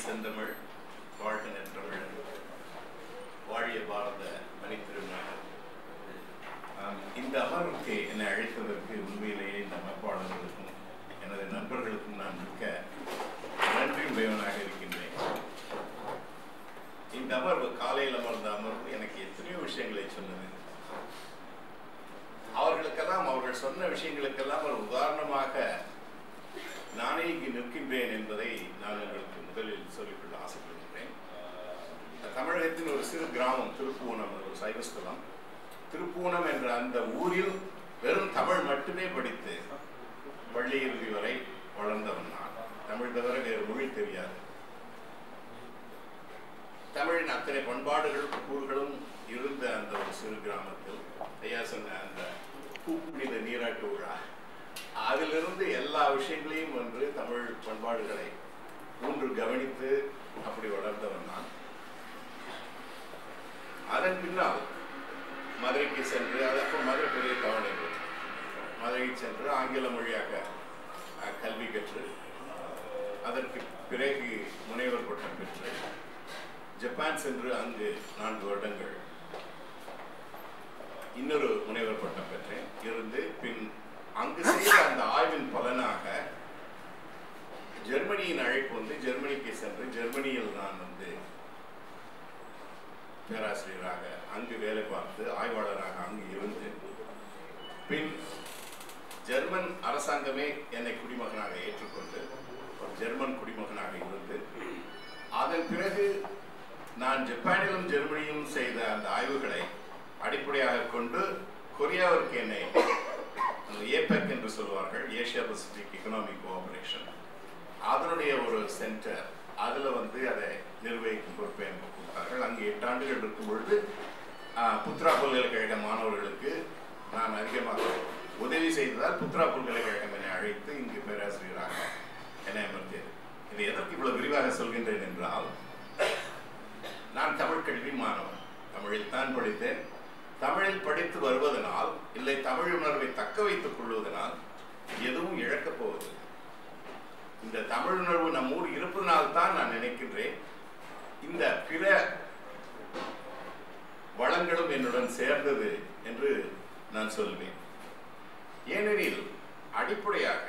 செந்தமிழ் வாழ்க நெற்றமிழ் வாழிய பாரத மணித்திருநாள் ஆம், இந்த அமர்வுக்கு என்னை அழைத்ததற்கு உண்மையிலேயே இந்த அமைப்பாளர்களுக்கும் எனது நண்பர்களுக்கும் நான் மிக்க நன்றி உடையவனாக இருக்கின்றேன் இந்த அமர்வு காலையில் அமர்ந்த அமர்வு எனக்கு எத்தனையோ விஷயங்களை சொன்னது அவர்களுக்கெல்லாம் அவர்கள் சொன்ன விஷயங்களுக்கெல்லாம் ஒரு உதாரணமாக நானே இங்கு நிற்கின்றேன் என்பதை நான் உங்களுக்கு முதலில் சொல்லிக்கொள்ள ஆசைப்படுகின்றேன் தமிழகத்தின் ஒரு சிறு கிராமம் திருப்பூனம் ஒரு சைவஸ்தலம் திருப்பூனம் என்ற அந்த ஊரில் வெறும் தமிழ் மட்டுமே படித்து பள்ளி இறுதி வரை வளர்ந்தவன் நான் தமிழ் தவிர வேறு மொழி தெரியாது தமிழின் அத்தனை பண்பாடுகள் கூறுகளும் இருந்த அந்த ஒரு சிறு கிராமத்தில் ஐயா சொன்ன அந்த பூப்புனித நீராட்டு விழா அதிலிருந்து எல்லா விஷயங்களையும் ஒன்று தமிழ் பண்பாடுகளை ஊன்று கவனித்து அப்படி வளர்ந்தவன் நான் அதன் பின்னால் மதுரைக்கு சென்று அதற்கு மதுரை பெரிய கவனம் இருந்தது. மதுரைக்கு சென்று ஆங்கில மொழியாக அஹ், கல்வி கற்று அதற்கு பிறகு முனைவர் பட்டம் பெற்று ஜப்பான் சென்று அங்கு நான்கு வருடங்கள் இன்னொரு முனைவர் பட்டம் பெற்றேன் இருந்து பின் அங்கு செய்த அந்த ஆய்வின் பலனாக ஜெர்மனியின் அழைப்பு வந்து ஜெர்மனிக்கு சென்று ஜெர்மனியில் நான் வந்து பேராசிரியராக அங்கு வேலை பார்த்து ஆய்வாளராக அங்கு இருந்து பின் ஜெர்மன் அரசாங்கமே என்னை குடிமகனாக ஏற்றுக்கொண்டு ஒரு ஜெர்மன் குடிமகனாக இருந்து அதன் பிறகு நான் ஜப்பானிலும் ஜெர்மனியிலும் செய்த அந்த ஆய்வுகளை அடிப்படையாக கொண்டு கொரியாவிற்கு என்னை ஏபெக் என்று சொல்வார்கள் ஏசியா பசிபிக் எக்கனாமிக் கோஆபரேஷன் அதனுடைய ஒரு சென்டர் அதில் வந்து அதை நிர்வகிக்கும் பொறுப்பை எனக்கு கொடுத்தார்கள் அங்கே எட்டு ஆண்டுகள் இருக்கும் பொழுது ஆஹ், புத்ரா பல்கலைக்கழக மாணவர்களுக்கு நான் அதிகமாக உதவி செய்ததால் புத்ரா பல்கலைக்கழகம் என்னை அழைத்து இங்கு பேராசிரியராக என்னை அமர்த்தியது இது எதற்கு இவ்வளவு விரிவாக சொல்கின்றேன் என்றால் நான் தமிழ் கல்வி மாணவன் தமிழில் தான் படித்தேன் தமிழில் படித்து வருவதனால் இல்லை தமிழ் உணர்வை தக்க வைத்துக் கொள்வதனால் எதுவும் இழக்கப் போவதில்லை இந்த தமிழ் உணர்வு நம் ஊர் இருப்பதனால் தான் நான் நினைக்கின்றேன் இந்த பிற வளங்களும் என்னுடன் சேர்ந்தது என்று நான் சொல்வேன் ஏனெனில் அடிப்படையாக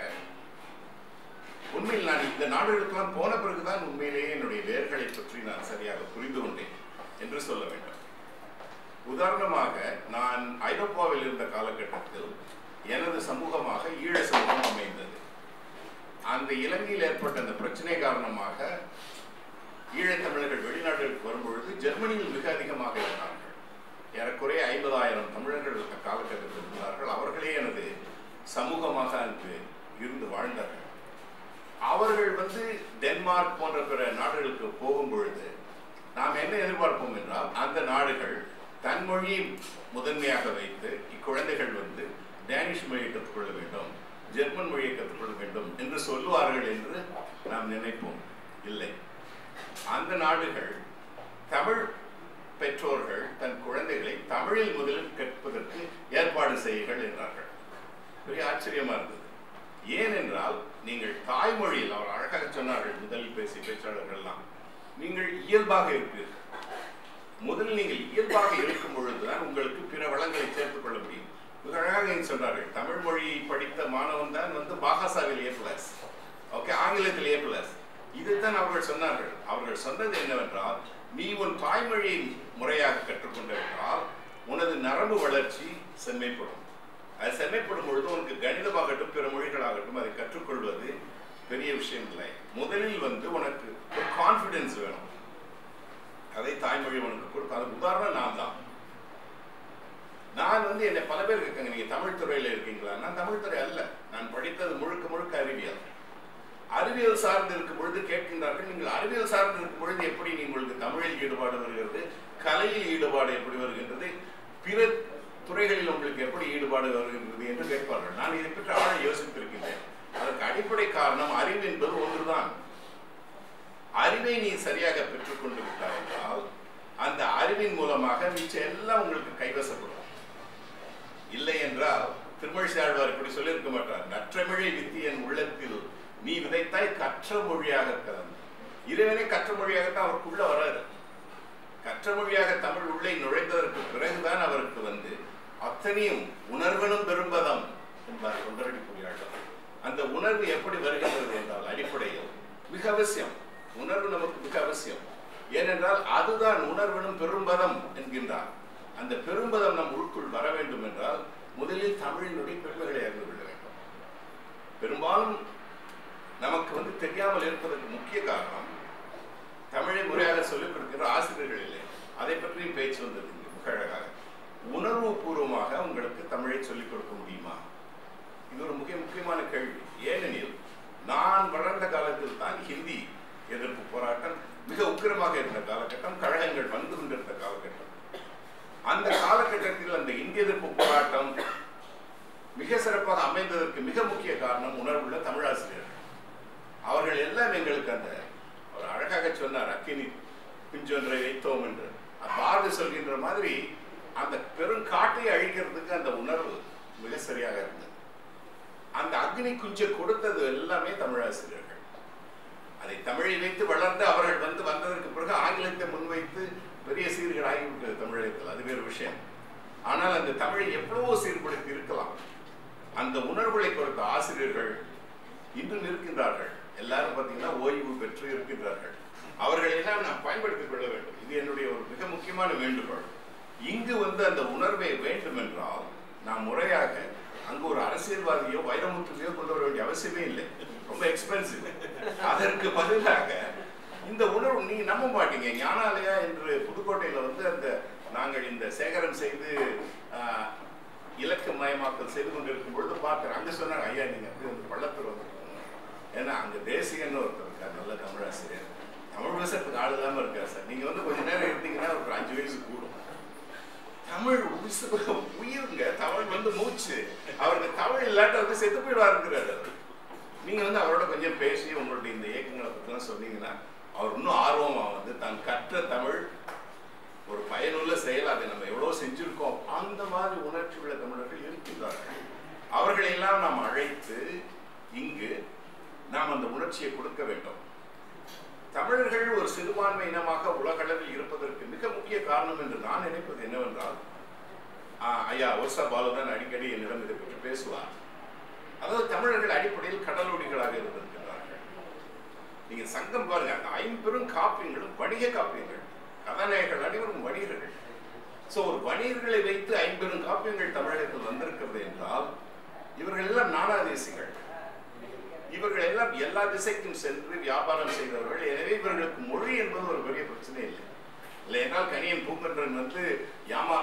உண்மையில் நான் இந்த நாடுகளுக்கெல்லாம் போன பிறகுதான் உண்மையிலேயே என்னுடைய வேர்களை பற்றி நான் சரியாக புரிந்து கொண்டேன் என்று சொல்ல வேண்டும் உதாரணமாக நான் ஐரோப்பாவில் இருந்த காலகட்டத்தில் எனது சமூகமாக ஈழ சமூகம் அமைந்தது அந்த இலங்கையில் ஏற்பட்ட அந்த பிரச்சனை காரணமாக ஈழத்தமிழர்கள் வெளிநாடுகளுக்கு வரும்பொழுது ஜெர்மனியில் மிக அதிகமாக இருந்தார்கள் ஏறக்குறைய ஐம்பதாயிரம் தமிழர்கள் அந்த காலகட்டத்தில் இருந்தார்கள் அவர்களே எனது சமூகமாக அங்கு இருந்து வாழ்ந்தார்கள் அவர்கள் வந்து டென்மார்க் போன்ற பிற நாடுகளுக்கு போகும் பொழுது நாம் என்ன எதிர்பார்ப்போம் என்றால் அந்த நாடுகள் தன் மொழியை முதன்மையாக வைத்து இக்குழந்தைகள் வந்து டேனிஷ் மொழியை கற்றுக்கொள்ள வேண்டும் ஜெர்மன் மொழியை கற்றுக்கொள்ள வேண்டும் என்று சொல்லுவார்கள் என்று நாம் நினைப்போம் இல்லை அந்த நாடுகள் தமிழ் பெற்றோர்கள் தன் குழந்தைகளை தமிழில் முதலில் கற்பதற்கு ஏற்பாடு செய்யுங்கள் என்றார்கள் பெரிய ஆச்சரியமா இருந்தது ஏனென்றால் நீங்கள் தாய்மொழியில் அவர் அழகாக சொன்னார்கள் முதலில் பேசிய பேச்சாளர்கள்லாம் நீங்கள் இயல்பாக இருப்பீர்கள் முதலில் நீங்கள் இயல்பாக இருக்கும் பொழுதுதான் உங்களுக்கு பிற வளங்களை சேர்த்துக் கொள்ள முடியும் மிக அழகாக இங்கு சொன்னார்கள் தமிழ் மொழியை படித்த மாணவன் தான் வந்து பாகாசாவில் ஏ பிளஸ் ஓகே ஆங்கிலத்தில் ஏ பிளஸ் இதைத்தான் அவர்கள் சொன்னார்கள் அவர்கள் சொன்னது என்னவென்றால் நீ உன் தாய்மொழியை முறையாக கற்றுக்கொண்டிருந்தால் உனது நரம்பு வளர்ச்சி செம்மைப்படும் அது செம்மைப்படும் பொழுது உனக்கு கணிதமாகட்டும் பிற மொழிகளாகட்டும் அதை கற்றுக்கொள்வது பெரிய விஷயம் இல்லை முதலில் வந்து உனக்கு ஒரு கான்ஃபிடென்ஸ் வேணும் அதை தாய்மொழி உனக்கு கொடுக்கும் அதுக்கு உதாரணம் நான் தான் நான் வந்து என்னை பல பேர் இருக்காங்க நீங்க தமிழ் துறையில இருக்கீங்களா நான் தமிழ் துறை அல்ல நான் படித்தது முழுக்க முழுக்க அறிவியல் அறிவியல் சார்ந்து இருக்கும் பொழுது கேட்கின்றார்கள் நீங்கள் அறிவியல் சார்ந்து இருக்கும் பொழுது எப்படி உங்களுக்கு தமிழில் ஈடுபாடு வருகிறது கலையில் ஈடுபாடு எப்படி வருகின்றது பிற துறைகளில் உங்களுக்கு எப்படி ஈடுபாடு வருகின்றது என்று கேட்பார்கள் நான் இதை பற்றி ஆழ யோசித்திருக்கின்றேன் அதற்கு அடிப்படை காரணம் அறிவு என்பது ஒன்றுதான் அறிவை நீ சரியாக பெற்றுக்கொண்டு விட்டாய் என்றால் அந்த அறிவின் மூலமாக மிச்சம் எல்லாம் உங்களுக்கு கைவசப்படும் இல்லை என்றால் திருமழிசை ஆழ்வார் இப்படி சொல்லியிருக்க மாட்டார் நற்றமிழை வித்தியன் உள்ளத்தில் நீ விதைத்தாய் கற்ற மொழியாக கலந்து இறைவனை கற்ற மொழியாகத்தான் அவருக்குள்ள வராரு கற்ற மொழியாக தமிழ் உள்ளே நுழைந்ததற்கு பிறகுதான் அவருக்கு வந்து அத்தனையும் உணர்வனும் பெரும்பதம் என்பார் தொண்டரடி பொறியாளர் அந்த உணர்வு எப்படி வருகின்றது என்றால் அடிப்படையில் மிக அவசியம் உணர்வு நமக்கு மிக அவசியம் ஏனென்றால் அதுதான் உணர்வனும் பெரும்பதம் என்கின்றார் அந்த பெரும்பதம் நம் உள்குள் வர வேண்டும் என்றால் முதலில் தமிழினுடைய பெருமைகளை அறிந்து கொள்ள வேண்டும் பெரும்பாலும் நமக்கு வந்து தெரியாமல் இருப்பதற்கு முக்கிய காரணம் தமிழை முறையாக சொல்லிக் கொடுக்கிற ஆசிரியர்கள் இல்லை அதை பற்றியும் பேச்சு வந்தது இங்கே மிக அழகாக உணர்வு பூர்வமாக உங்களுக்கு தமிழை சொல்லிக் கொடுக்க முடியுமா இது ஒரு முக்கிய முக்கியமான கேள்வி ஏனெனில் நான் வளர்ந்த காலத்தில் தான் ஹிந்தி எதிர்ப்பு போராட்டம் மிக உக்கிரமாக இருந்த காலகட்டம் கழகங்கள் வந்து கொண்டிருந்த காலகட்டம் அந்த காலகட்டத்தில் அந்த இந்திய எதிர்ப்பு போராட்டம் மிக சிறப்பாக அமைந்ததற்கு மிக முக்கிய காரணம் உணர்வுள்ள தமிழாசிரியர்கள் அவர்கள் எல்லாம் எங்களுக்கு அந்த அவர் அழகாக சொன்னார் அக்கினி பிஞ்சொன்றை வைத்தோம் என்று பாரதி சொல்கின்ற மாதிரி அந்த பெருங்காட்டை அழிக்கிறதுக்கு அந்த உணர்வு மிக சரியாக இருந்தது அந்த அக்னி குஞ்சை கொடுத்தது எல்லாமே தமிழாசிரியர்கள் அதை தமிழை வைத்து வளர்ந்து அவர்கள் வந்து வந்ததற்கு பிறகு ஆங்கிலத்தை முன்வைத்து பெரிய சீர்கள் ஆகிவிட்டது தமிழகத்தில் அது வேறு விஷயம் ஆனால் அந்த தமிழை எவ்வளவோ சீர்படுத்தி இருக்கலாம் அந்த உணர்வுகளை கொடுத்த ஆசிரியர்கள் இன்றும் இருக்கின்றார்கள் எல்லாரும் பார்த்தீங்கன்னா ஓய்வு பெற்று இருக்கின்றார்கள் அவர்களை எல்லாம் நாம் பயன்படுத்திக் கொள்ள வேண்டும் இது என்னுடைய ஒரு மிக முக்கியமான வேண்டுகோள் இங்கு வந்து அந்த உணர்வை வேண்டும் என்றால் நாம் முறையாக அங்கு ஒரு அரசியல்வாதியோ வைரமுத்துவையோ கொண்டு வர வேண்டிய அவசியமே இல்லை ரொம்ப எக்ஸ்பென்சிவ் அதற்கு பதிலாக இந்த உணர்வு நீங்க நம்ப மாட்டீங்க ஞானாலயா என்று புதுக்கோட்டையில வந்து அந்த நாங்கள் இந்த சேகரம் செய்து ஆஹ், இலக்கு மயமாக்கல் செய்து கொண்டிருக்கும் பொழுது பார்க்கிறேன் அங்க சொன்னாங்க ஐயா நீங்க அப்படியே வந்து பள்ளத்தூர் வந்து ஏன்னா அங்க தேசியன்னு ஒருத்தர் இருக்கார் நல்ல தமிழாசிரியர் தமிழ் பேசுறதுக்கு ஆள் இல்லாம இருக்கார் சார் நீங்க வந்து கொஞ்ச நேரம் இருந்தீங்கன்னா ஒரு அஞ்சு வயசு கூடும் தமிழ் உசு- உயிருங்க தமிழ் வந்து மூச்சு அவருக்கு தமிழ் இல்லாட்ட வந்து செத்து போயிடுவாருங்கிறாரு அவர். நீங்க வந்து அவரோட கொஞ்சம் பேசி உங்களுடைய இந்த இயக்கங்களை பற்றிலாம் சொன்னீங்கன்னா அவர் இன்னும் ஆர்வமா வந்து தான் கற்ற தமிழ் ஒரு பயனுள்ள செயல் அதை நம்ம எவ்வளவு செஞ்சிருக்கோம் அந்த மாதிரி உணர்ச்சி உள்ள தமிழர்கள் இருக்கின்றார்கள் அவர்களை எல்லாம் நாம் அழைத்து இங்கு நாம் அந்த உணர்ச்சியை கொடுக்க வேண்டும் தமிழர்கள் ஒரு சிறுபான்மை இனமாக உலகளவில் இருப்பதற்கு மிக முக்கிய காரணம் என்று நான் நினைப்பது என்னவென்றால் ஆஹ், ஐயா ஒர்சா பாலுதான் அடிக்கடி என்னிடம் இதை பற்றி பேசுவார் அதாவது தமிழர்கள் அடிப்படையில் கடலோடிகளாக இருந்திருக்கிறார்கள் நீங்க சங்கம் பாருங்க அந்த ஐம்பெரும் காப்பியங்களும் வணிக காப்பியங்கள் கதாநாயகர்கள் அனைவரும் வணிகர்கள் சோ ஒரு வணிகர்களை வைத்து ஐம்பெரும் காப்பியங்கள் தமிழகத்தில் வந்திருக்கிறது என்றால் இவர்கள் எல்லாம் நானாதேசிகள் இவர்கள் எல்லாம் எல்லா திசைக்கும் சென்று வியாபாரம் செய்தவர்கள் எனவே இவர்களுக்கு மொழி என்பது ஒரு பெரிய பிரச்சனை இல்லை இல்லை என்றால் கனியன் பூங்கன்றன் வந்து யாமா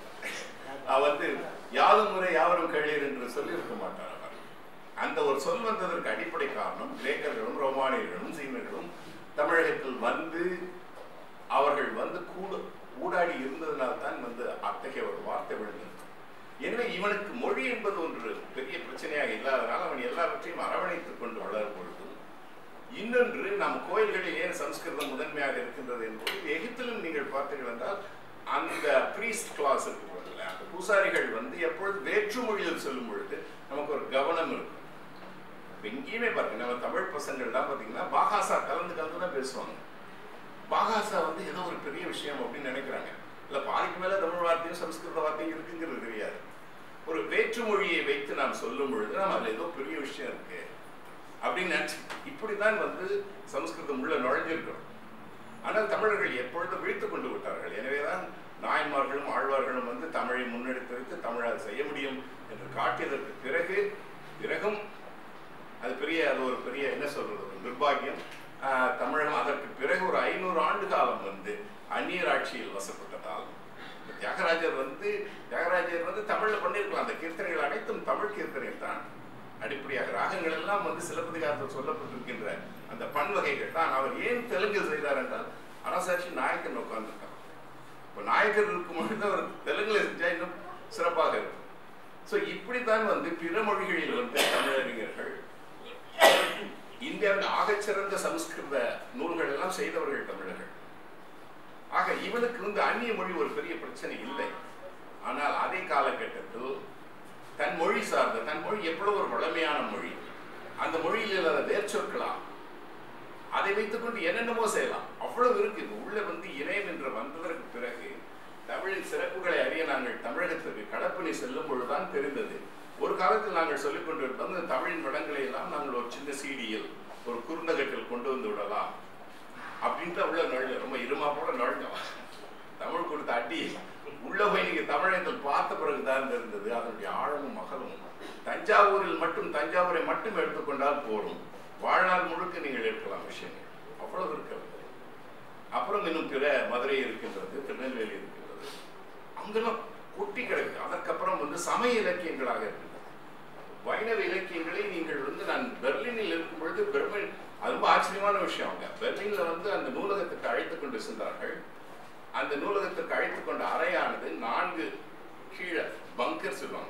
அவர் வந்து யாதும் முறை யாவரும் கேளீர் என்று சொல்லி இருக்க மாட்டார் அவர் அந்த ஒரு சொல் வந்ததற்கு அடிப்படை காரணம் கிரேக்கர்களும் ரோமானியர்களும் சீனர்களும் தமிழகத்தில் வந்து அவர்கள் வந்து கூட ஊடாடி இருந்ததனால் தான் வந்து அத்தகைய ஒரு வார்த்தை விழுந்தது எனவே இவனுக்கு மொழி என்பது ஒன்று பெரிய பிரச்சனையாக இல்லாதனால் அவன் எல்லாவற்றையும் அரவணைத்துக் கொண்டு வளரும் பொழுது இன்னொன்று நம் கோயில்களில் ஏன் சம்ஸ்கிருதம் முதன்மையாக இருக்கின்றது என்பது எகிப்திலும் நீங்கள் பார்த்தீர்கள் என்றால் அந்த ப்ரீஸ்ட் கிளாஸ் இருக்கிறதில்ல அந்த பூசாரிகள் வந்து எப்பொழுது வேற்று மொழியில் சொல்லும் பொழுது நமக்கு ஒரு கவனம் இருக்கும் இப்ப இங்கேயுமே பாருங்க நம்ம தமிழ் பசங்கள்லாம் பார்த்தீங்கன்னா பாகாசா கலந்து கலந்து தான் பேசுவாங்க பாகாசா வந்து ஏதோ ஒரு பெரிய விஷயம் அப்படின்னு நினைக்கிறாங்க இல்ல பாதிக்கு மேல தமிழ் வார்த்தையும் சம்ஸ்கிருத வார்த்தையும் இருக்குங்கிறது தெரியாது ஒரு வேற்று மொழியை வைத்து நாம் சொல்லும் பொழுது நாம் அதுல ஏதோ பெரிய விஷயம் இருக்கு அப்படின்னு நினைச்சு இப்படிதான் வந்து சம்ஸ்கிருதம் உள்ள நுழைஞ்சிருக்கிறோம் ஆனால் தமிழர்கள் எப்பொழுதும் விழித்துக் கொண்டு விட்டார்கள் எனவேதான் நாயன்மார்களும் ஆழ்வார்களும் வந்து தமிழை முன்னெடுத்து வைத்து தமிழால் செய்ய முடியும் என்று காட்டியதற்கு பிறகு பிறகும் அது பெரிய அது ஒரு பெரிய என்ன சொல்றது ஒரு நிர்பாகியம் ஆஹ், தமிழகம் அதற்கு பிறகு ஒரு ஐநூறு ஆண்டு காலம் வந்து அந்நியர் ஆட்சியில் வசப்பட்டதால் இந்த தியாகராஜர் வந்து தியாகராஜர் வந்து தமிழ்ல பண்ணியிருக்கலாம் அந்த கீர்த்தனைகள் அனைத்தும் தமிழ் கீர்த்தனைகள் தான் அடிப்படையாக ராகங்கள் எல்லாம் வந்து சிலப்பதிகாரத்தில் சொல்லப்பட்டிருக்கின்ற அந்த பன்வகைகள் தான் அவர் ஏன் தெலுங்கில் செய்தார் என்றால் அரசாட்சி நாயக்கன் உட்கார்ந்துருக்கார் இப்போ நாயக்கர் இருக்கும் பொழுது அவர் தெலுங்குல செஞ்சா இன்னும் சிறப்பாக இருக்கும் ஸோ இப்படித்தான் வந்து பிற மொழிகளில் வந்து தமிழறிஞர்கள் இந்தியாவின் ஆகச்சிறந்த சமஸ்கிருத நூல்கள் எல்லாம் செய்தவர்கள் தமிழர்கள் ஆக இவனுக்கு வந்து அந்நிய மொழி ஒரு பெரிய பிரச்சனை இல்லை ஆனால் அதே காலகட்டத்தில் தன் மொழி சார்ந்த தன் மொழி எவ்வளவு ஒரு வளமையான மொழி அந்த மொழியில் இல்லாத வேர்ச்சொற்களா அதை வைத்துக்கொண்டு என்னென்னமோ செய்யலாம் அவ்வளவு இருக்கு இப்ப உள்ள வந்து இணையம் என்ற வந்ததற்கு பிறகு தமிழின் சிறப்புகளை அறிய நாங்கள் தமிழகத்திற்கு கடப்பணி செல்லும் பொழுதுதான் தெரிந்தது ஒரு காலத்தில் நாங்கள் சொல்லிக் கொண்டிருந்தோம் இந்த தமிழின் வளங்களை எல்லாம் நாங்கள் ஒரு சின்ன சீடியில் ஒரு குறுந்தகட்டில் கொண்டு வந்து விடலாம் அப்படின்ட்டு உள்ள நுழைஞ்சோம் ரொம்ப இருமா போல நுழைஞ்சோம் தமிழ் கொடுத்த அடி உள்ள போய் நீங்க தமிழகத்தில் பார்த்த பிறகுதான் தெரிந்தது அதனுடைய ஆழமும் அகலமும் தஞ்சாவூரில் மட்டும் தஞ்சாவூரை மட்டும் எடுத்துக்கொண்டால் போதும் வாழ்நாள் முழுக்க நீங்கள் எடுக்கலாம் விஷயங்கள் அவ்வளவு இருக்கிறது அப்புறம் இன்னும் பிற மதுரை இருக்கின்றது திருநெல்வேலி இருக்கின்றது அங்கெல்லாம் கொட்டி கிடக்கு அதற்கப்புறம் வந்து சமய இலக்கியங்களாக இருக்கின்றது வைணவ இலக்கியங்களை நீங்கள் வந்து நான் பெர்லினில் இருக்கும் பொழுது பெர்லின் அது ரொம்ப ஆச்சரியமான விஷயம் அவங்க பெர்லின்ல வந்து அந்த நூலகத்துக்கு அழைத்து கொண்டு சென்றார்கள் அந்த நூலகத்துக்கு அழைத்து கொண்ட அறையானது நான்கு கீழே பங்கர் சொல்லுவாங்க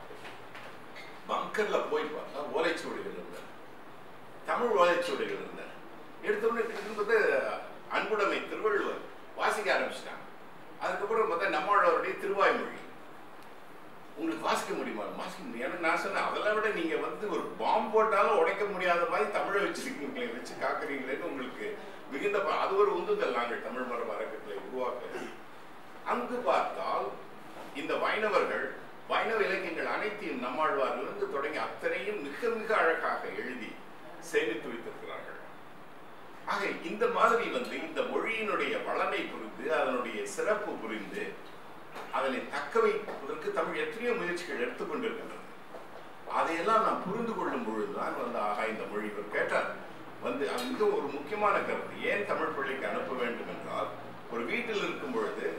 பங்கர்ல போய் பார்த்தா ஓலைச்சுவடிகள் இருந்தன தமிழ் ஓலைச்சுவடிகள் இருந்தன எடுத்தோடனே திரும்பது அன்புடைமை திருவள்ளுவர் வாசிக்க ஆரம்பிச்சிட்டாங்க அதுக்கப்புறம் பார்த்தா நம்மளோடைய திருவாய்மொழி உங்களுக்கு வாசிக்க முடியுமா வாசிக்க முடியும் ஏன்னா நான் சொன்னேன் அதெல்லாம் விட நீங்க வந்து ஒரு பாம்பு போட்டாலும் உடைக்க முடியாத மாதிரி தமிழை வச்சிருக்கீங்களே வச்சு காக்குறீங்களேன்னு உங்களுக்கு மிகுந்த ப- அது ஒரு உந்துதல் நாங்கள் தமிழ் மரபு அறக்கட்டளை உருவாக்க அங்கு பார்த்தால் இந்த வைணவர்கள் வைணவ இலக்கியங்கள் அனைத்தையும் நம்மாழ்வாரிலிருந்து தொடங்கி அத்தனையும் மிக மிக அழகாக எழுதி சேமித்து வைத்திருக்கிறார்கள் ஆக இந்த மாதிரி வந்து இந்த மொழியினுடைய வளமை புரிந்து அதனுடைய சிறப்பு புரிந்து அதனை தக்க வைப்பதற்கு தமிழ் எத்தனையோ முயற்சிகள் எடுத்துக்கொண்டிருக்கின்றது அதையெல்லாம் நாம் புரிந்து கொள்ளும் பொழுதுதான் வந்து ஆகா இந்த மொழி இவர் கேட்டார் வந்து அது மிக ஒரு முக்கியமான கருத்து ஏன் தமிழ் பள்ளிக்கு அனுப்ப வேண்டும் என்றால் ஒரு வீட்டில் இருக்கும் பொழுது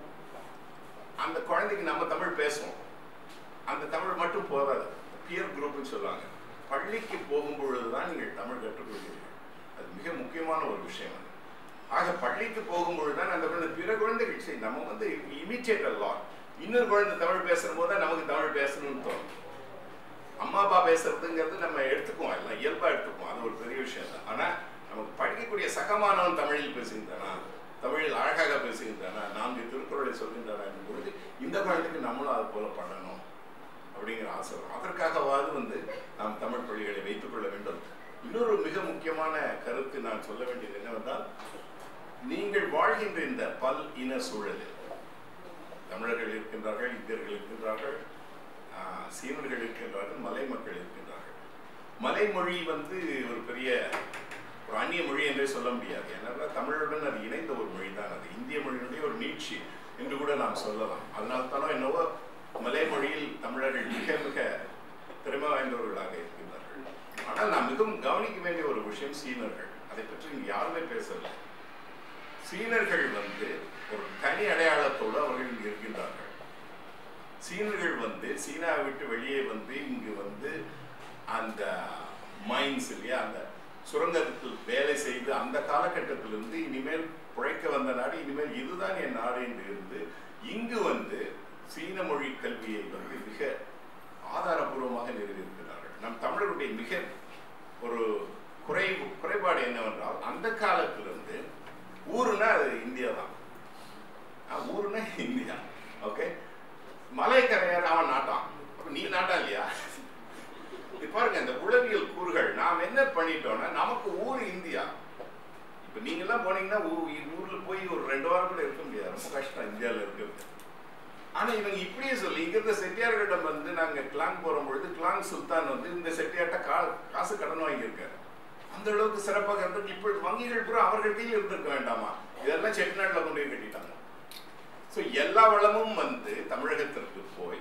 அந்த குழந்தைக்கு நம்ம தமிழ் பேசுவோம் அந்த தமிழ் மட்டும் போதாது பியர் குரூப்னு சொல்லுவாங்க பள்ளிக்கு போகும் பொழுதுதான் நீங்கள் தமிழ் கற்றுக்கொள்கிறீர்கள் அது மிக முக்கியமான ஒரு விஷயம் அது ஆக பள்ளிக்கு போகும்பொழுது தான் அந்த குழந்தை பிற குழந்தைகள் சரி நம்ம வந்து இமிட்டேட் எல்லாம் இன்னொரு குழந்தை தமிழ் பேசுற போது தான் நமக்கு தமிழ் பேசணும்னு தோணும் அம்மா அப்பா பேசுறதுங்கிறது நம்ம எடுத்துக்குவோம் எல்லாம் இயல்பா எடுத்துக்குவோம் அது ஒரு பெரிய விஷயம் தான் ஆனா நமக்கு படிக்கக்கூடிய சகமானவன் தமிழில் பேசுகின்றனா தமிழில் அழகாக பேசுகின்றனா நான்கு திருக்குறளை சொல்கின்றன என்னும் பொழுது இந்த குழந்தைக்கு நம்மளும் அது போல பண்ணணும் அப்படிங்கிற ஆசை வரும் அதற்காகவாவது வந்து நாம் தமிழ் பள்ளிகளை வைத்துக் கொள்ள வேண்டும் இன்னொரு மிக முக்கியமான கருத்து நான் சொல்ல வேண்டியது என்னவென்றால் நீங்கள் வாழ்கின்ற இந்த பல் இன சூழலில் தமிழர்கள் இருக்கின்றார்கள் இந்தியர்கள் இருக்கின்றார்கள் ஆஹ், சீனர்கள் இருக்கின்றார்கள் மலை மக்கள் இருக்கின்றார்கள் மலைமொழி வந்து ஒரு பெரிய ஒரு அந்நிய மொழி என்றே சொல்ல முடியாது ஏன்னா தமிழுடன் அது இணைந்த ஒரு மொழி தான் அது இந்திய மொழியினுடைய ஒரு நீட்சி என்று கூட நாம் சொல்லலாம் அதனால தானோ என்னவோ மலை மொழியில் தமிழர்கள் மிக மிக திறமை வாய்ந்தவர்களாக இருக்கின்றார்கள் ஆனால் நாம் மிகவும் கவனிக்க வேண்டிய ஒரு விஷயம் சீனர்கள் அதை பற்றி இங்க யாருமே பேசவில்லை சீனர்கள் வந்து ஒரு தனி அடையாளத்தோடு அவர்கள் இங்கு இருக்கின்றார்கள் சீனர்கள் வந்து சீனாவை விட்டு வெளியே வந்து இங்கு வந்து அந்த மைன்ஸ் இல்லையா அந்த சுரங்கத்தில் வேலை செய்து அந்த காலகட்டத்திலிருந்து இனிமேல் பிழைக்க வந்த நாடு இனிமேல் இதுதான் என் நாடு என்று இருந்து இங்கு வந்து சீன மொழி கல்வியை வந்து மிக ஆதாரபூர்வமாக நிறுவியிருக்கிறார்கள் நம் தமிழருடைய மிக ஒரு குறை குறைபாடு என்னவென்றால் அந்த காலத்திலிருந்து ஊருன்னா அது இந்தியா தான் ஆ, ஊருன்னா இந்தியா ஓகே மலைக்கரையார் அவன் நாட்டான் அப்ப நீ நாட்டா இல்லையா இது பாருங்க இந்த உளவியல் கூறுகள் நாம் என்ன பண்ணிட்டோம்னா நமக்கு ஊர் இந்தியா இப்ப நீங்க எல்லாம் போனீங்கன்னா ஊ- ஊர்ல போய் ஒரு ரெண்டு வாரம் கூட இருக்க முடியாது ரொம்ப கஷ்டம் இந்தியால இருக்கிறது ஆனா இவங்க இப்படியே சொல்லி இங்க இருந்த செட்டியார்களிடம் வந்து நாங்க கிளாங் போகும் பொழுது கிளாங் சுல்தான் வந்து இந்த செட்டியார்ட்ட கா காசு கடன் வாங்கியிருக்காரு அந்த அளவுக்கு சிறப்பாக இருந்து இப்பொழுது வங்கிகள் பூரா அவர்கள் கையில் இருந்திருக்க வேண்டாமா இதெல்லாம் செட்டிநாட்டுல கொண்டு போய் கட்டிட்டாங்க ஸோ எல்லா வளமும் வந்து தமிழகத்திற்கு போய்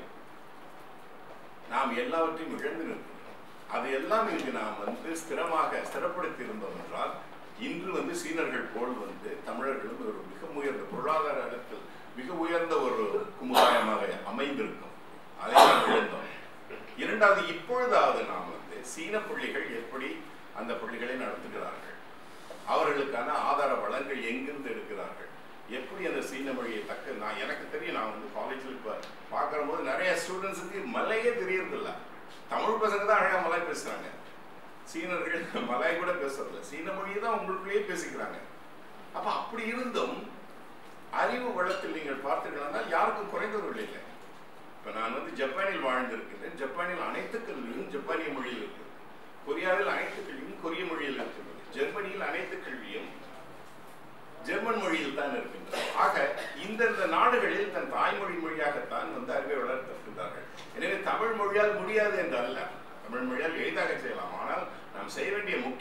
நாம் எல்லாவற்றையும் இழந்து நிற்கிறோம் அது எல்லாம் இங்கு நாம் வந்து ஸ்திரமாக ஸ்திரப்படுத்தி இருந்தோம் என்றால் இன்று வந்து சீனர்கள் போல் வந்து தமிழர்களும் ஒரு மிக உயர்ந்த பொருளாதார இடத்தில் மிக உயர்ந்த ஒரு குமுதாயமாக அமைந்திருக்கும் அதை நாம் இழந்தோம் இரண்டாவது இப்பொழுதாவது நாம் வந்து சீன பள்ளிகள் எப்படி அந்த பள்ளிகளை நடத்துகிறார்கள் அவர்களுக்கான ஆதார வளங்கள் எங்கிருந்து எடுக்கிறார்கள் எப்படி அந்த சீன மொழியை தக்க நான் எனக்கு தெரியும் நான் வந்து காலேஜில் இப்போ பார்க்குற போது நிறைய ஸ்டூடெண்ட்ஸுக்கு மலையே தெரியறதில்ல தமிழ் பசங்க தான் அழகாக மலை பேசுகிறாங்க சீனர்கள் மலாய் கூட பேசுறதில்ல சீன மொழியை தான் உங்களுக்குள்ளேயே பேசிக்கிறாங்க அப்போ அப்படி இருந்தும் அறிவு வளத்தில் நீங்கள் பார்த்தீர்களானால் யாருக்கும் குறைந்தவர்கள் இல்லை இப்போ நான் வந்து ஜப்பானில் வாழ்ந்திருக்கின்றேன் ஜப்பானில் அனைத்து கல்வியும் ஜப்பானிய மொழியில் இருக்குது கொரியாவில் அனைத்து கல்வியும் கொரிய மொழியில் இருக்கிறது ஜெர்மனியில் அனைத்து கல்வியும்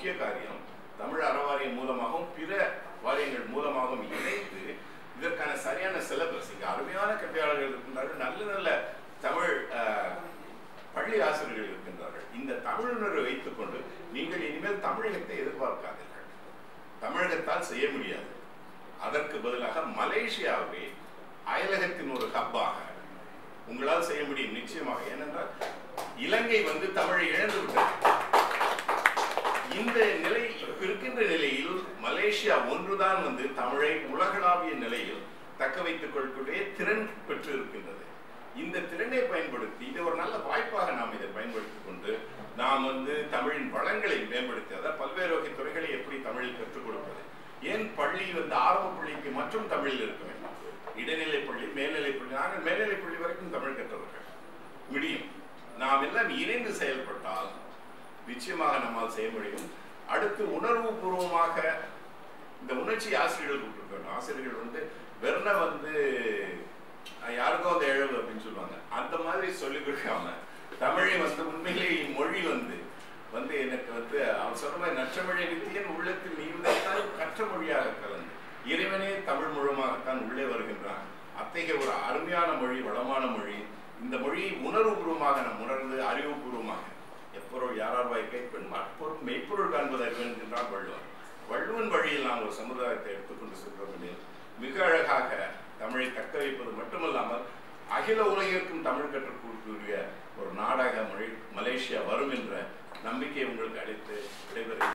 முக்கிய காரியம் தமிழ் அறவாரியம் மூலமாகவும் பிற வாரியங்கள் மூலமாகவும் இணைந்து இதற்கான சரியான சிலபஸ் இங்க அருமையான கல்வியாளர்கள் இருக்கின்றார்கள் நல்ல நல்ல தமிழ் அஹ், பள்ளி ஆசிரியர்கள் இருக்கின்றார்கள் இந்த தமிழ் உணர்வை வைத்துக்கொண்டு நீங்கள் இனிமேல் தமிழகத்தை எதிர்பார்க்காதீர்கள் தமிழகத்தால் செய்ய முடியாது அதற்கு பதிலாக மலேசியாவை அயலகத்தின் ஒரு ஹப்பாக உங்களால் செய்ய முடியும் நிச்சயமாக ஏனென்றால் இலங்கை வந்து தமிழை இழந்து விட்டது இந்த நிலை இப்ப இருக்கின்ற நிலையில் மலேசியா ஒன்றுதான் வந்து தமிழை உலகளாவிய நிலையில் தக்க வைத்துக் கொள்ளக்கூடிய திறன் பெற்று இருக்கின்றது இந்த திறனை பயன்படுத்தி இது ஒரு நல்ல வாய்ப்பாக நாம் இதை பயன்படுத்திக் கொண்டு நாம் வந்து தமிழின் வளங்களை மேம்படுத்தி அதாவது பல்வேறு வகை துறைகளை எப்படி தமிழில் கற்றுக் கொடுப்பது ஏன் பள்ளி வந்து ஆரம்ப பள்ளிக்கு மற்றும் தமிழில் இருக்க வேண்டும் இடைநிலை பள்ளி மேல்நிலை பள்ளி நாங்கள் மேல்நிலை பள்ளி வரைக்கும் தமிழ் கற்றவர்கள் முடியும் நாம் எல்லாம் இணைந்து செயல்பட்டால் நிச்சயமாக நம்மால் செய்ய முடியும் அடுத்து உணர்வு பூர்வமாக இந்த உணர்ச்சி ஆசிரியர்கள் கூப்பிட்டுருக்கணும் ஆசிரியர்கள் வந்து வெறும் வந்து அஹ், யாருக்கோ அந்த எழுது அப்படின்னு சொல்லுவாங்க அந்த மாதிரி சொல்லிக் கொடுக்காம தமிழை வந்து உண்மையிலேயே மொழி வந்து வந்து எனக்கு வந்து அவர் சொன்ன மாதிரி நற்றமிழை நித்தியன் உள்ளத்தில் நீ விதைத்தால் கற்ற மொழியாக கலந்து இறைவனே தமிழ் முழுமாகத்தான் உள்ளே வருகின்றான் அத்தகைய ஒரு அருமையான மொழி வளமான மொழி இந்த மொழியை உணர்வுபூர்வமாக நாம் உணர்ந்து அறிவுபூர்வமாக எப்பொருள் யாரார் வாய் கேட்பேன் அப்பொருள் மெய்ப்பொருள் காண்பது அறிவன் என்கின்றான் வள்ளுவன் வள்ளுவன் வழியில் நாம் ஒரு சமுதாயத்தை எடுத்துக்கொண்டு சென்றோம் எனில் மிக அழகாக தமிழை தக்க வைப்பது மட்டுமல்லாமல் அகில உலகிற்கும் தமிழ் கற்றுக் கொடுக்கக்கூடிய ஒரு நாடாக மொழி மலேசியா வரும் என்ற நம்பிக்கை உங்களுக்கு அளித்து விடைபெறுகிறேன்